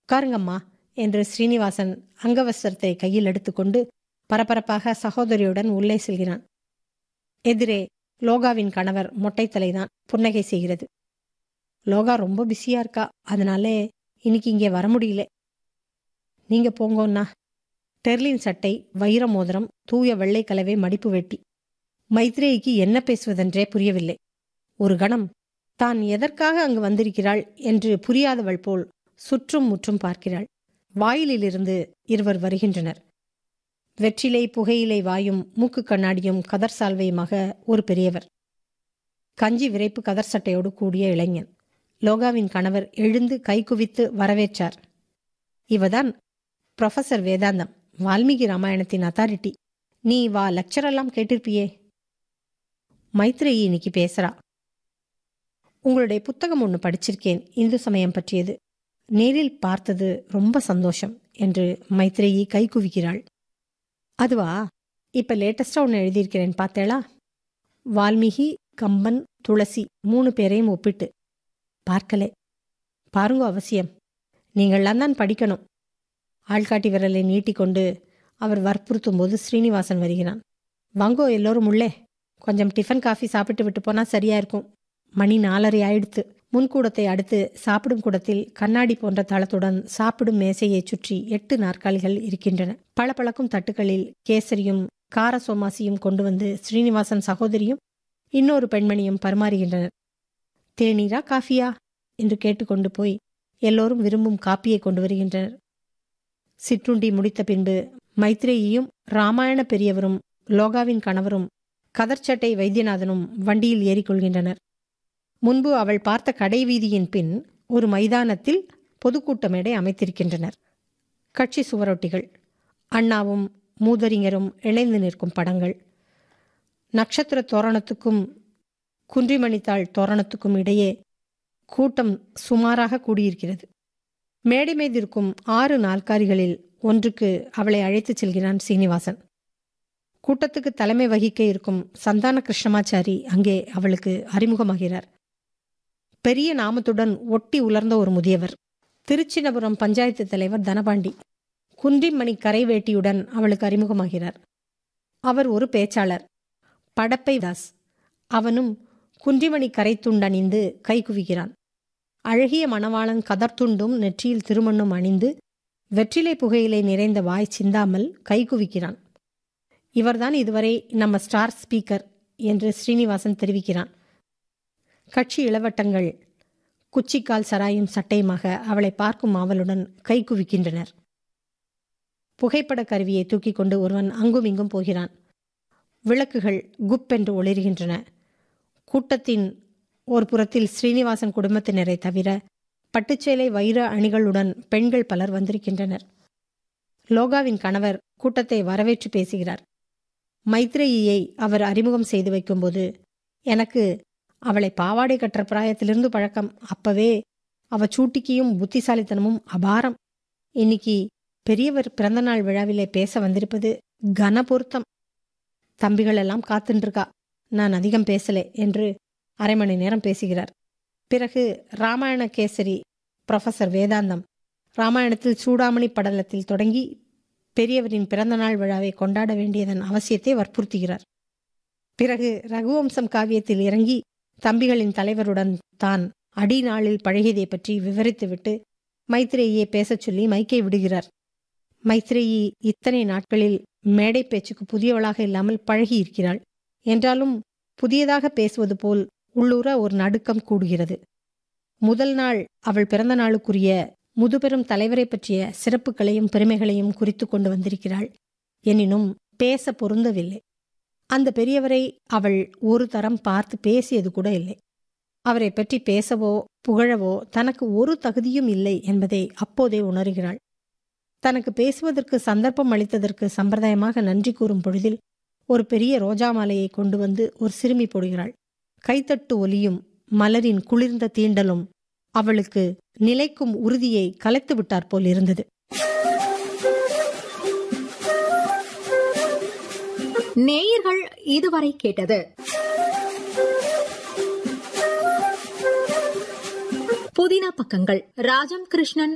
உட்காருங்கம்மா என்று ஸ்ரீனிவாசன் அங்கவஸ்திரத்தை கையில் எடுத்துக்கொண்டு பரபரப்பாக சகோதரியுடன் உள்ளே செல்கிறான் எதிரே லோகாவின் கணவர் மொட்டைத்தலைதான் புன்னகை செய்கிறது லோகா ரொம்ப பிஸியா இருக்கா அதனாலே இன்னைக்கு இங்கே வர முடியல நீங்க போங்கண்ணா டெர்லின் சட்டை வைர மோதிரம் தூய வெள்ளை கலவை மடிப்பு வெட்டி மைத்ரேயிக்கு என்ன பேசுவதென்றே புரியவில்லை ஒரு கணம் தான் எதற்காக அங்கு வந்திருக்கிறாள் என்று புரியாதவள் போல் சுற்றும் முற்றும் பார்க்கிறாள் வாயிலிலிருந்து இருவர் வருகின்றனர் வெற்றிலை புகையிலை வாயும் மூக்கு கண்ணாடியும் கதர் சால்வையுமாக ஒரு பெரியவர் கஞ்சி விரைப்பு கதர் சட்டையோடு கூடிய இளைஞன் லோகாவின் கணவர் எழுந்து கைகுவித்து வரவேற்றார் இவதான் ப்ரொஃபசர் வேதாந்தம் வால்மீகி ராமாயணத்தின் அத்தாரிட்டி நீ வா லெக்சர் எல்லாம் கேட்டிருப்பியே மைத்ரேயி இன்னைக்கு பேசுறா உங்களுடைய புத்தகம் ஒன்று படிச்சிருக்கேன் இந்து சமயம் பற்றியது நேரில் பார்த்தது ரொம்ப சந்தோஷம் என்று மைத்ரேயி கை குவிக்கிறாள் அதுவா இப்ப லேட்டஸ்டா ஒன்று எழுதியிருக்கிறேன் பார்த்தேளா வால்மீகி கம்பன் துளசி மூணு பேரையும் ஒப்பிட்டு பார்க்கலே பாருங்க அவசியம் நீங்கள்லாம் தான் படிக்கணும் ஆள்காட்டி விரலை நீட்டிக்கொண்டு அவர் வற்புறுத்தும் போது ஸ்ரீனிவாசன் வருகிறான் வாங்கோ எல்லோரும் உள்ளே கொஞ்சம் டிஃபன் காஃபி சாப்பிட்டு விட்டு போனா சரியா இருக்கும் மணி நாலரை ஆயிடுத்து முன்கூடத்தை அடுத்து சாப்பிடும் கூடத்தில் கண்ணாடி போன்ற தளத்துடன் சாப்பிடும் மேசையை சுற்றி எட்டு நாற்காலிகள் இருக்கின்றன பளபளக்கும் தட்டுகளில் கேசரியும் கார சோமாசியும் கொண்டு வந்து ஸ்ரீனிவாசன் சகோதரியும் இன்னொரு பெண்மணியும் பரிமாறுகின்றனர் தேநீரா காஃபியா என்று கேட்டுக்கொண்டு போய் எல்லோரும் விரும்பும் காப்பியை கொண்டு வருகின்றனர் சிற்றுண்டி முடித்த பின்பு மைத்ரேயியும் ராமாயண பெரியவரும் லோகாவின் கணவரும் கதர்ச்சட்டை வைத்தியநாதனும் வண்டியில் ஏறிக்கொள்கின்றனர் முன்பு அவள் பார்த்த கடை வீதியின் பின் ஒரு மைதானத்தில் பொதுக்கூட்ட மேடை அமைத்திருக்கின்றனர் கட்சி சுவரொட்டிகள் அண்ணாவும் மூதறிஞரும் இணைந்து நிற்கும் படங்கள் நட்சத்திர தோரணத்துக்கும் குன்றிமணித்தாள் தோரணத்துக்கும் இடையே கூட்டம் சுமாராக கூடியிருக்கிறது மேடை மீதிருக்கும் ஆறு நாற்காலிகளில் ஒன்றுக்கு அவளை அழைத்துச் செல்கிறான் சீனிவாசன் கூட்டத்துக்கு தலைமை வகிக்க இருக்கும் சந்தான கிருஷ்ணமாச்சாரி அங்கே அவளுக்கு அறிமுகமாகிறார் பெரிய நாமத்துடன் ஒட்டி உலர்ந்த ஒரு முதியவர் திருச்சினபுரம் பஞ்சாயத்து தலைவர் தனபாண்டி குன்றிமணி கரைவேட்டியுடன் அவளுக்கு அறிமுகமாகிறார் அவர் ஒரு பேச்சாளர் படப்பை தாஸ் அவனும் குன்றிமணி கரைத்துண்டணிந்து கை குவிக்கிறான் அழகிய மணவாளன் கதர்த்துண்டும் நெற்றியில் திருமண்ணும் அணிந்து வெற்றிலை புகையிலை நிறைந்த வாய் சிந்தாமல் கை குவிக்கிறான் இவர்தான் இதுவரை நம்ம ஸ்டார் ஸ்பீக்கர் என்று ஸ்ரீனிவாசன் தெரிவிக்கிறான் கட்சி இளவட்டங்கள் குச்சிக்கால் சராயும் சட்டையுமாக அவளை பார்க்கும் ஆவலுடன் கை குவிக்கின்றனர் புகைப்பட கருவியை தூக்கி கொண்டு ஒருவன் அங்கும் இங்கும் போகிறான் விளக்குகள் குப்பென்று ஒளிர்கின்றன கூட்டத்தின் ஒரு புறத்தில் ஸ்ரீனிவாசன் குடும்பத்தினரை தவிர பட்டுச்சேலை வைர அணிகளுடன் பெண்கள் பலர் வந்திருக்கின்றனர் லோகாவின் கணவர் கூட்டத்தை வரவேற்று பேசுகிறார் மைத்ரேயியை அவர் அறிமுகம் செய்து வைக்கும்போது எனக்கு அவளை பாவாடை கட்டுற பிராயத்திலிருந்து பழக்கம் அப்பவே அவ சூட்டிக்கியும் புத்திசாலித்தனமும் அபாரம் இன்னைக்கு பெரியவர் பிறந்தநாள் விழாவிலே பேச வந்திருப்பது கன பொருத்தம் தம்பிகள் எல்லாம் காத்துருக்கா நான் அதிகம் பேசலே என்று அரை மணி நேரம் பேசுகிறார் பிறகு ராமாயண கேசரி ப்ரொஃபசர் வேதாந்தம் ராமாயணத்தில் சூடாமணி படலத்தில் தொடங்கி பெரியவரின் பிறந்தநாள் விழாவை கொண்டாட வேண்டியதன் அவசியத்தை வற்புறுத்துகிறார் பிறகு ரகுவம்சம் காவியத்தில் இறங்கி தம்பிகளின் தலைவருடன் தான் அடி நாளில் பழகியதை பற்றி விவரித்துவிட்டு மைத்ரேயை பேசச் சொல்லி மைக்கை விடுகிறார் மைத்ரேயி இத்தனை நாட்களில் மேடை பேச்சுக்கு புதியவளாக இல்லாமல் பழகி இருக்கிறாள் என்றாலும் புதியதாக பேசுவது போல் உள்ளூர ஒரு நடுக்கம் கூடுகிறது முதல் நாள் அவள் பிறந்த நாளுக்குரிய முதுபெரும் தலைவரை பற்றிய சிறப்புகளையும் பெருமைகளையும் குறித்து கொண்டு வந்திருக்கிறாள் எனினும் பேச பொருந்தவில்லை அந்த பெரியவரை அவள் ஒரு தரம் பார்த்து பேசியது கூட இல்லை அவரை பற்றி பேசவோ புகழவோ தனக்கு ஒரு தகுதியும் இல்லை என்பதை அப்போதே உணர்கிறாள் தனக்கு பேசுவதற்கு சந்தர்ப்பம் அளித்ததற்கு சம்பிரதாயமாக நன்றி கூறும் பொழுதில் ஒரு பெரிய ரோஜா மாலையை கொண்டு வந்து ஒரு சிறுமி போடுகிறாள் கைத்தட்டு ஒலியும் மலரின் குளிர்ந்த தீண்டலும் அவளுக்கு நிலைக்கும் உறுதியை கலைத்து விட்டாற் போல் இருந்தது நேயர்கள் இதுவரை கேட்டது புதின பக்கங்கள் ராஜம் கிருஷ்ணன்